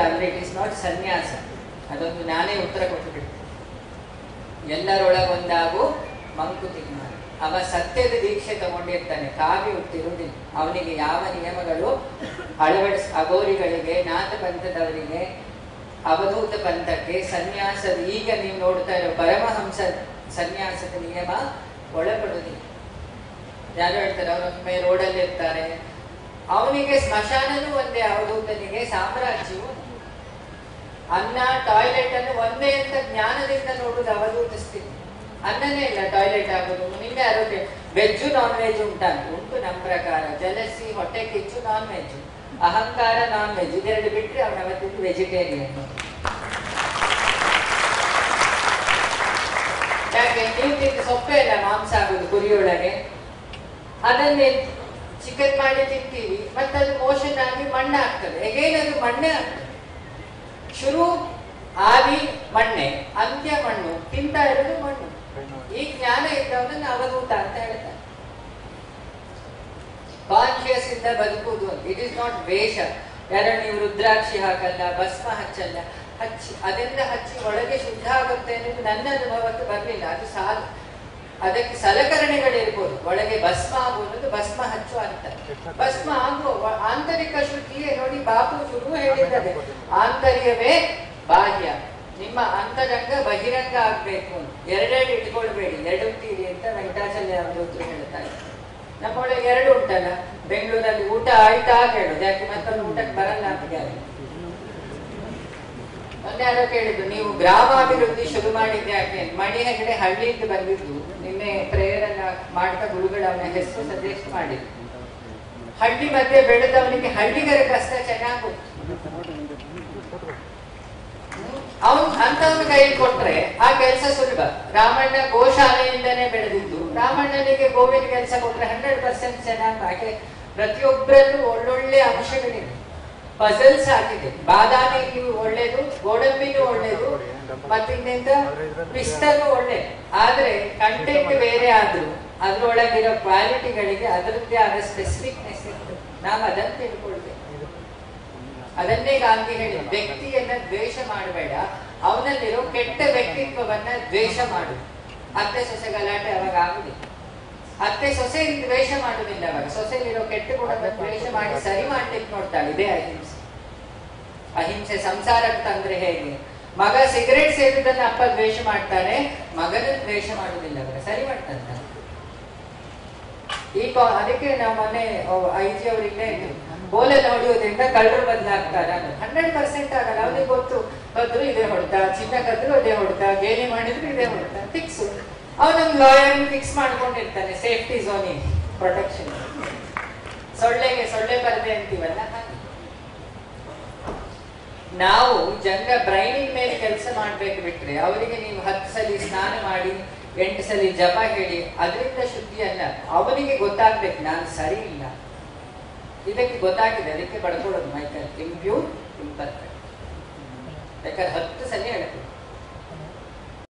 ಅಂದ್ರೆ it is not ಸನ್ಯಾಸ ಅದೊಂದು ನಾನೇ ಉತ್ತರ ಕೊಟ್ಟುಬಿಟ್ಟೆ ಎಲ್ಲರೊಳಗೊಂದಾಗು ಮಂಕುತಿಮ್ಮ ಅವ ಸತ್ಯದ ದೀಕ್ಷೆ ತಗೊಂಡಿರ್ತಾನೆ ಕಾವಿ ಹುಟ್ಟಿರುವುದಿಲ್ಲ ಅವನಿಗೆ ಯಾವ ನಿಯಮಗಳು ಅಳವಡಿಸ್ ಅಗೋರಿಗಳಿಗೆ ನಾಥ ಪಂಥದವರಿಗೆ ಅವಧೂತ ಪಂಥಕ್ಕೆ ಸನ್ಯಾಸದ ಈಗ ನೀವು ನೋಡ್ತಾ ಇರೋ ಪರಮಹಂಸ ಸನ್ಯಾಸದ ನಿಯಮ ಒಳಪಡುವುದಿಲ್ಲ ಯಾರು ಹೇಳ್ತಾರೆ ಅವರೊಮ್ಮೆ ರೋಡಲ್ಲಿ ಇರ್ತಾರೆ ಅವನಿಗೆ ಸ್ಮಶಾನನೂ ಒಂದೇ ಅವಧೂತನಿಗೆ ಸಾಮ್ರಾಜ್ಯವು ಒಂದೇ. ಅನ್ನ ಟಾಯ್ಲೆಟ್ ಅನ್ನು ಒಂದೇ ಅಂತ ಜ್ಞಾನದಿಂದ ನೋಡುದು ಅವಧೂತ ಸ್ಥಿತಿ ಅನ್ನನೇ ಇಲ್ಲ ಟಾಯ್ಲೆಟ್ ಆಗೋದು ನಿನ್ನೆ ಆರೋಗ್ಯ ವೆಜ್ಜು ನಾನ್ ವೆಜ್ ಉಂಟಂತ ಉಂಟು ನಮ್ಮ ಪ್ರಕಾರ ಜಲಸಿ ಹೊಟ್ಟೆ ಕಿಚ್ಚು ನಾನ್ ವೆಜ್ ಅಹಂಕಾರ ನಾನ್ ವೆಜ್ ಇದೆರಡು ಬಿಟ್ರೆ ಅವನ ಅವತ್ತಿದ್ದು ವೆಜಿಟೇರಿಯನ್ ಯಾಕೆ ನೀವು ತಿಂದು ಸೊಪ್ಪೆ ಇಲ್ಲ ಮಾಂಸ ಆಗುದು ಕುರಿಯೊಳಗೆ ಅದನ್ನೇ ಚಿಕನ್ ಮಾಡಿ ತಿಂತೀವಿ ಮತ್ತೆ ಅದು ಮೋಷನ್ ಆಗಿ ಮಣ್ಣಾಗ್ತದೆ ಹೇಗೇನು ಅದು ಮಣ್ಣೆ ಆಗ್ತದೆ ಶುರು ಆದಿ ಮಣ್ಣೆ ಅಂತ್ಯ ಮಣ್ಣು ತಿಂತಾ ಇರೋದು ಮಣ್ಣು ಈ ಜ್ಞಾನ ಇದ್ದವನನ್ನು ಅವಧೂತ ಅಂತ ಹೇಳ್ತಾರೆ ಕಾನ್ಶಿಯಸ್ ಇಂದ ಬದುಕುವುದು ಅಂತ ಇಟ್ ಇಸ್ ನಾಟ್ ವೇಷ ಯಾರ ನೀವು ರುದ್ರಾಕ್ಷಿ ಹಾಕಲ್ಲ ಭಸ್ಮ ಹಚ್ಚಲ್ಲ ಹಚ್ಚಿ ಅದೆಲ್ಲ ಹಚ್ಚಿ ಒಳಗೆ ಶುದ್ಧ ಆಗುತ್ತೆ ಅನ್ನೋದು ನನ್ನ ಅನುಭವಕ್ಕೆ ಬರಲಿಲ್ಲ ಅದು ಸಾಲು ಅದಕ್ಕೆ ಸಲಕರಣೆಗಳಿರ್ಬೋದು ಒಳಗೆ ಭಸ್ಮ ಆಗುವುದು ಭಸ್ಮ ಹಚ್ಚು ಅಂತ ಭಸ್ಮ ಆಗುವ ವ- ಆಂತರಿಕ ಶುದ್ಧಿಯೇ ನೋಡಿ ಬಾಪು ಶುರು ಹೇಳಿದ್ದಾರೆ ಆಂತರ್ಯವೇ ಬಾಹ್ಯ ನಿಮ್ಮ ಅಂತರಂಗ ಬಹಿರಂಗ ಆಗ್ಬೇಕು ಅಂತ ಎರಡೆರಡು ಇಟ್ಕೊಳ್ಬೇಡಿ ಎರಡುತ್ತೀರಿ ಅಂತ ವೆಂಕಟಾಚಲ್ಯ ಅವಧೂತರು ಹೇಳ್ತಾರೆ ನಮ್ಮೊಳಗೆ ಎರಡು ಉಂಟಲ್ಲ ಬೆಂಗಳೂರಲ್ಲಿ ಊಟ ಆಯ್ತಾ ಹೇಳೋದು ಯಾಕೆ ಮತ್ತೊಂದು ಊಟಕ್ಕೆ ಬರಲ್ಲ ಅಂತ ಗ್ಯಾರಂಟಿ ಮೊನ್ನೆ ಯಾರೋ ಕೇಳಿದ್ರು ನೀವು ಗ್ರಾಮಾಭಿವೃದ್ಧಿ ಶುರು ಮಾಡಿದ್ದೆ ಯಾಕೆ ಮಣಿ ಹೆಗಡೆ ಹಳ್ಳಿಯಿಂದ ಬಂದಿದ್ದು ನಿನ್ನೆ ಪ್ರೇಯರ್ ಅನ್ನ ಮಾಡ್ತಾ ಗುರುಗಳು ಅವನ ಹೆಸರು ಸಜೆಸ್ಟ್ ಮಾಡಿದ್ರು ಹಳ್ಳಿ ಮಧ್ಯೆ ಬೆಳೆದವನಿಗೆ ಹಳ್ಳಿಗರ ಕಷ್ಟ ಚೆನ್ನಾಗಿ ಗೊತ್ತು ಅವನು ಅಂತವನ ಕೈಯಲ್ಲಿ ಕೊಟ್ರೆ ಆ ಕೆಲಸ ಸುಲಭ ರಾಮಣ್ಣ ಗೋಶಾಲೆಯಿಂದನೇ ಬೆಳೆದಿದ್ದು ರಾಮಣ್ಣನಿಗೆ ಗೋವಿನ ಕೆಲಸ ಕೊಟ್ರೆ ಹಂಡ್ರೆಡ್ ಪರ್ಸೆಂಟ್ ಚೆನ್ನಾಗಿ ಯಾಕೆ ಪ್ರತಿಯೊಬ್ಬರಲ್ಲೂ ಒಳ್ಳೊಳ್ಳೆ ಅಂಶಗಳಿವೆ ಪಜಲ್ಸ್ ಆಗಿದೆ ಬಾದಾಮಿ ಒಳ್ಳೇದು ಗೋಡಂಬಿನೂ ಒಳ್ಳೇದು ಮತ್ತಿನ್ನೆಂತ ಪಿಸ್ತನು ಒಳ್ಳೆ ಆದ್ರೆ ಕಂಟೆಂಟ್ ಬೇರೆ ಆದ್ರೂ ಅದ್ರೊಳಗಿರೋ ಕ್ವಾಲಿಟಿಗಳಿಗೆ ಅದರದ್ದೇ ಆದ ಸ್ಪೆಸಿಫಿಕ್ನೆಸ್ ಇರ್ತದೆ ನಾವು ಅದನ್ನು ತಿಳ್ಕೊಳ್ಬೇಕು ಅದನ್ನೇ ಗಾಂಧಿ ಹೇಳಿದ ವ್ಯಕ್ತಿಯನ್ನ ದ್ವೇಷ ಮಾಡಬೇಡ ಅವನಲ್ಲಿರೋ ಕೆಟ್ಟ ವ್ಯಕ್ತಿತ್ವವನ್ನ ದ್ವೇಷ ಮಾಡು ಅತ್ತೆ ಸೊಸೆ ಗಲಾಟೆ ಅವಾಗ ಆಗುದಿಲ್ಲ ಅತ್ತೆ ಸೊಸೆ ದ್ವೇಷ ಮಾಡುದಿಲ್ಲ ಅವಾಗ ಸೊಸೆಯಲ್ಲಿರೋ ಕೆಟ್ಟ ಗುಣದ ದ್ವೇಷ ಮಾಡಿ ಸರಿ ಮಾಡ್ಲಿಕ್ಕೆ ನೋಡ್ತಾಳೆ ಇದೇ ಅಹಿಂಸೆ ಅಹಿಂಸೆ ಸಂಸಾರಕ್ಕೆ ತಂದ್ರೆ ಹೇಗೆ ಮಗ ಸಿಗರೇಟ್ ಸೇದುದನ್ನ ಅಪ್ಪ ದ್ವೇಷ ಮಾಡ್ತಾನೆ ಮಗನ ದ್ವೇಷ ಮಾಡುದಿಲ್ಲ ಅವಾಗ ಸರಿ ಮಾಡ್ತಾನೆ ಈ ಕಾ- ಅದಕ್ಕೆ ನಾವು ಮೊನ್ನೆ ಐ ಜಿ ಅವರಿಲ್ಲೇ ಬೋಲೆಲ್ಲ ಹೊಡೆಯೋದ್ರಿಂದ ಕಳ್ಳರು ಬದಲಾಗ್ತಾರೆ ಹಂಡ್ರೆಡ್ ಪರ್ಸೆಂಟ್ ಆಗಲ್ಲ ಅವನಿಗೆ ಗೊತ್ತು ಕದ್ರು ಇದೇ ಹೊಡೆದ ಚಿನ್ನ ಕದ್ರು ಅದೇ ಹೊಡೆದ ಗೇಲಿ ಮಾಡಿದ್ರು ಇದೇ ಹೊಡೆದ ಫಿಕ್ಸ್ ಅವನೊಂದು ಲಾಯರ್ ಫಿಕ್ಸ್ ಮಾಡ್ಕೊಂಡಿರ್ತಾನೆ ಸೇಫ್ಟಿ ಝೋನಿಗೆ ಪ್ರೊಟೆಕ್ಷನ್ ಸೊಳ್ಳೆಗೆ ಸೊಳ್ಳೆ ಪರದೆ ಅಂತೀವಲ್ಲ ಹಾಗೆ ನಾವು ಜನರ ಬ್ರೈನಿನ ಮೇಲೆ ಕೆಲಸ ಮಾಡ್ಬೇಕು ಬಿಟ್ರೆ ಅವರಿಗೆ ನೀವು ಹತ್ತು ಸಲ ಸ್ನಾನ ಮಾಡಿ ಎಂಟು ಸಲ ಜಪ ಹೇಳಿ ಅದರಿಂದ ಶುದ್ಧಿ ಅಲ್ಲ ಅವನಿಗೆ ಗೊತ್ತಾಗ್ಬೇಕು ನಾನು ಸರಿ ಇಲ್ಲ ಇದಕ್ಕೆ ಗೊತ್ತಾಗಿದೆ ಅದಕ್ಕೆ ಬಡ್ಕೊಳ್ಳೋದು ಮೈಕಲ್ ಇಂಪ್ಯೂರ್ ಇಂಪರ್ಫೆಕ್ಟ್ ಬೇಕಾದ್ರೆ ಹತ್ತು ಸಲ ಹೇಳ್ಬೇಕು